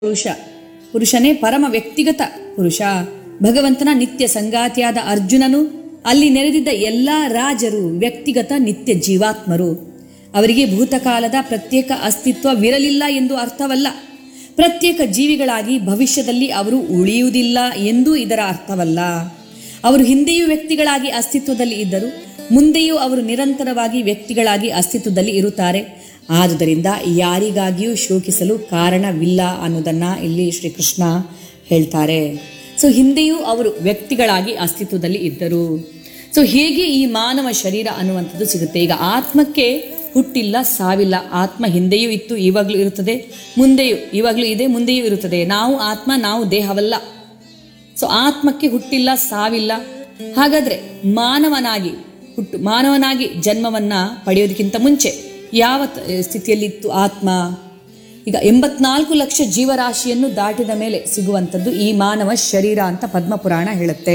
ಪುರುಷ ಪುರುಷನೇ ಪರಮ ವ್ಯಕ್ತಿಗತ ಪುರುಷ ಭಗವಂತನ ನಿತ್ಯ ಸಂಗಾತಿಯಾದ ಅರ್ಜುನನು ಅಲ್ಲಿ ನೆರೆದಿದ್ದ ಎಲ್ಲಾ ರಾಜರು ವ್ಯಕ್ತಿಗತ ನಿತ್ಯ ಜೀವಾತ್ಮರು ಅವರಿಗೆ ಭೂತಕಾಲದ ಪ್ರತ್ಯೇಕ ಅಸ್ತಿತ್ವವಿರಲಿಲ್ಲ ಎಂದು ಅರ್ಥವಲ್ಲ ಪ್ರತ್ಯೇಕ ಜೀವಿಗಳಾಗಿ ಭವಿಷ್ಯದಲ್ಲಿ ಅವರು ಉಳಿಯುವುದಿಲ್ಲ ಎಂದೂ ಇದರ ಅರ್ಥವಲ್ಲ ಅವರು ಹಿಂದೆಯೂ ವ್ಯಕ್ತಿಗಳಾಗಿ ಅಸ್ತಿತ್ವದಲ್ಲಿ ಇದ್ದರು ಮುಂದೆಯೂ ಅವರು ನಿರಂತರವಾಗಿ ವ್ಯಕ್ತಿಗಳಾಗಿ ಅಸ್ತಿತ್ವದಲ್ಲಿ ಇರುತ್ತಾರೆ ಆದುದರಿಂದ ಯಾರಿಗಾಗಿಯೂ ಶೋಕಿಸಲು ಕಾರಣವಿಲ್ಲ ಅನ್ನೋದನ್ನ ಇಲ್ಲಿ ಶ್ರೀಕೃಷ್ಣ ಹೇಳ್ತಾರೆ ಸೊ ಹಿಂದೆಯೂ ಅವರು ವ್ಯಕ್ತಿಗಳಾಗಿ ಅಸ್ತಿತ್ವದಲ್ಲಿ ಇದ್ದರು ಸೊ ಹೇಗೆ ಈ ಮಾನವ ಶರೀರ ಅನ್ನುವಂಥದ್ದು ಸಿಗುತ್ತೆ ಈಗ ಆತ್ಮಕ್ಕೆ ಹುಟ್ಟಿಲ್ಲ ಸಾವಿಲ್ಲ ಆತ್ಮ ಹಿಂದೆಯೂ ಇತ್ತು ಇವಾಗಲೂ ಇರುತ್ತದೆ ಮುಂದೆಯೂ ಇವಾಗಲೂ ಇದೆ ಮುಂದೆಯೂ ಇರುತ್ತದೆ ನಾವು ಆತ್ಮ ನಾವು ದೇಹವಲ್ಲ ಸೊ ಆತ್ಮಕ್ಕೆ ಹುಟ್ಟಿಲ್ಲ ಸಾವಿಲ್ಲ ಹಾಗಾದ್ರೆ ಮಾನವನಾಗಿ ಹುಟ್ಟು ಮಾನವನಾಗಿ ಜನ್ಮವನ್ನ ಪಡೆಯೋದಕ್ಕಿಂತ ಮುಂಚೆ ಯಾವ ತ- ಸ್ಥಿತಿಯಲ್ಲಿತ್ತು ಆತ್ಮ ಈಗ ಎಂಬತ್ನಾಲ್ಕು ಲಕ್ಷ ಜೀವರಾಶಿಯನ್ನು ದಾಟಿದ ಮೇಲೆ ಸಿಗುವಂಥದ್ದು ಈ ಮಾನವ ಶರೀರ ಅಂತ ಪದ್ಮಪುರಾಣ ಹೇಳುತ್ತೆ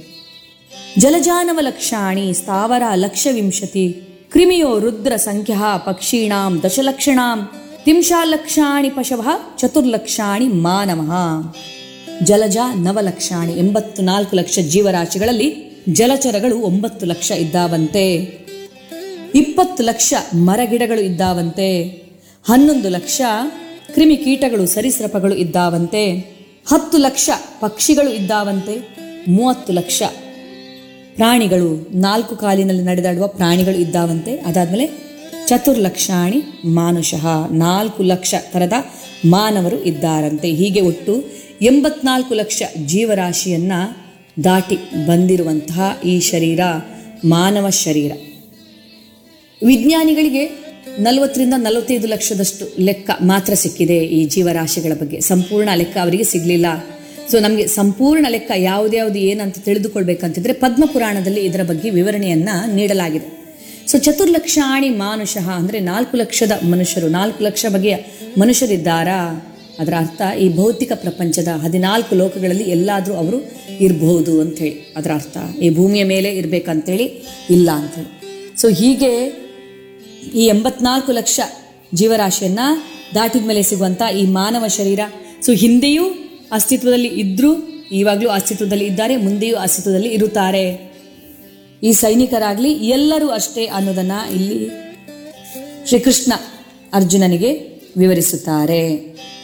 ಜಲಜಾನವ ಲಕ್ಷಾಣಿ ಸ್ಥಾವರ ಲಕ್ಷವಿಂಶತಿ ಕ್ರಿಮಿಯೋ ರುದ್ರ ಸಂಖ್ಯಾ ಪಕ್ಷೀಣಾಂ ದಶಲಕ್ಷಣಾಂ ತಿಂಶಾಲಕ್ಷಾಣಿ ಪಶವ ಚತುರ್ಲಕ್ಷಾಣಿ ಮಾನವ ಜಲಜ ನವಲಕ್ಷಾಣಿ ಎಂಬತ್ತು ನಾಲ್ಕು ಲಕ್ಷ ಜೀವರಾಶಿಗಳಲ್ಲಿ ಜಲಚರಗಳು ಒಂಬತ್ತು ಲಕ್ಷ ಇದ್ದಾವಂತೆ ಇಪ್ಪತ್ತು ಲಕ್ಷ ಮರಗಿಡಗಳು ಇದ್ದಾವಂತೆ ಹನ್ನೊಂದು ಲಕ್ಷ ಕ್ರಿಮಿಕೀಟಗಳು ಸರೀಸೃಪಗಳು ಇದ್ದಾವಂತೆ ಹತ್ತು ಲಕ್ಷ ಪಕ್ಷಿಗಳು ಇದ್ದಾವಂತೆ ಮೂವತ್ತು ಲಕ್ಷ ಪ್ರಾಣಿಗಳು ನಾಲ್ಕು ಕಾಲಿನಲ್ಲಿ ನಡೆದಾಡುವ ಪ್ರಾಣಿಗಳು ಇದ್ದಾವಂತೆ ಅದಾದಮೇಲೆ ಚತುರ್ಲಕ್ಷಾಣಿ ಮಾನುಷಃ ನಾಲ್ಕು ಲಕ್ಷ ಥರದ ಮಾನವರು ಇದ್ದಾರಂತೆ ಹೀಗೆ ಒಟ್ಟು ಎಂಬತ್ನಾಲ್ಕು ಲಕ್ಷ ಜೀವರಾಶಿಯನ್ನ ದಾಟಿ ಬಂದಿರುವಂತಹ ಈ ಶರೀರ ಮಾನವ ಶರೀರ ವಿಜ್ಞಾನಿಗಳಿಗೆ ನಲವತ್ತರಿಂದ ನಲವತ್ತೈದು ಲಕ್ಷದಷ್ಟು ಲೆಕ್ಕ ಮಾತ್ರ ಸಿಕ್ಕಿದೆ ಈ ಜೀವರಾಶಿಗಳ ಬಗ್ಗೆ ಸಂಪೂರ್ಣ ಲೆಕ್ಕ ಅವರಿಗೆ ಸಿಗಲಿಲ್ಲ ಸೊ ನಮಗೆ ಸಂಪೂರ್ಣ ಲೆಕ್ಕ ಯಾವುದ್ಯಾವುದು ಏನಂತ ತಿಳಿದುಕೊಳ್ಬೇಕಂತಿದ್ರೆ ಪದ್ಮಪುರಾಣದಲ್ಲಿ ಇದರ ಬಗ್ಗೆ ವಿವರಣೆಯನ್ನ ನೀಡಲಾಗಿದೆ ಸೊ ಚತುರ್ಲಕ್ಷಾಣಿ ಮಾನುಷಃ ಅಂದರೆ ನಾಲ್ಕು ಲಕ್ಷದ ಮನುಷ್ಯರು ನಾಲ್ಕು ಲಕ್ಷ ಬಗೆಯ ಮನುಷ್ಯರಿದ್ದಾರಾ ಅದರ ಅರ್ಥ ಈ ಭೌತಿಕ ಪ್ರಪಂಚದ ಹದಿನಾಲ್ಕು ಲೋಕಗಳಲ್ಲಿ ಎಲ್ಲಾದರೂ ಅವರು ಇರಬಹುದು ಅಂಥೇಳಿ ಅದರ ಅರ್ಥ ಈ ಭೂಮಿಯ ಮೇಲೆ ಇರಬೇಕಂತೇಳಿ ಇಲ್ಲ ಅಂಥೇಳಿ ಸೊ ಹೀಗೆ ಈ ಎಂಬತ್ನಾಲ್ಕು ಲಕ್ಷ ಜೀವರಾಶಿಯನ್ನ ದಾಟಿದ ಮೇಲೆ ಸಿಗುವಂತ ಈ ಮಾನವ ಶರೀರ ಸೊ ಹಿಂದೆಯೂ ಅಸ್ತಿತ್ವದಲ್ಲಿ ಇದ್ರೂ ಇವಾಗಲೂ ಅಸ್ತಿತ್ವದಲ್ಲಿ ಇದ್ದಾರೆ ಮುಂದೆಯೂ ಅಸ್ತಿತ್ವದಲ್ಲಿ ಇರುತ್ತಾರೆ ಈ ಸೈನಿಕರಾಗ್ಲಿ ಎಲ್ಲರೂ ಅಷ್ಟೇ ಅನ್ನೋದನ್ನ ಇಲ್ಲಿ ಶ್ರೀಕೃಷ್ಣ ಅರ್ಜುನನಿಗೆ ವಿವರಿಸುತ್ತಾರೆ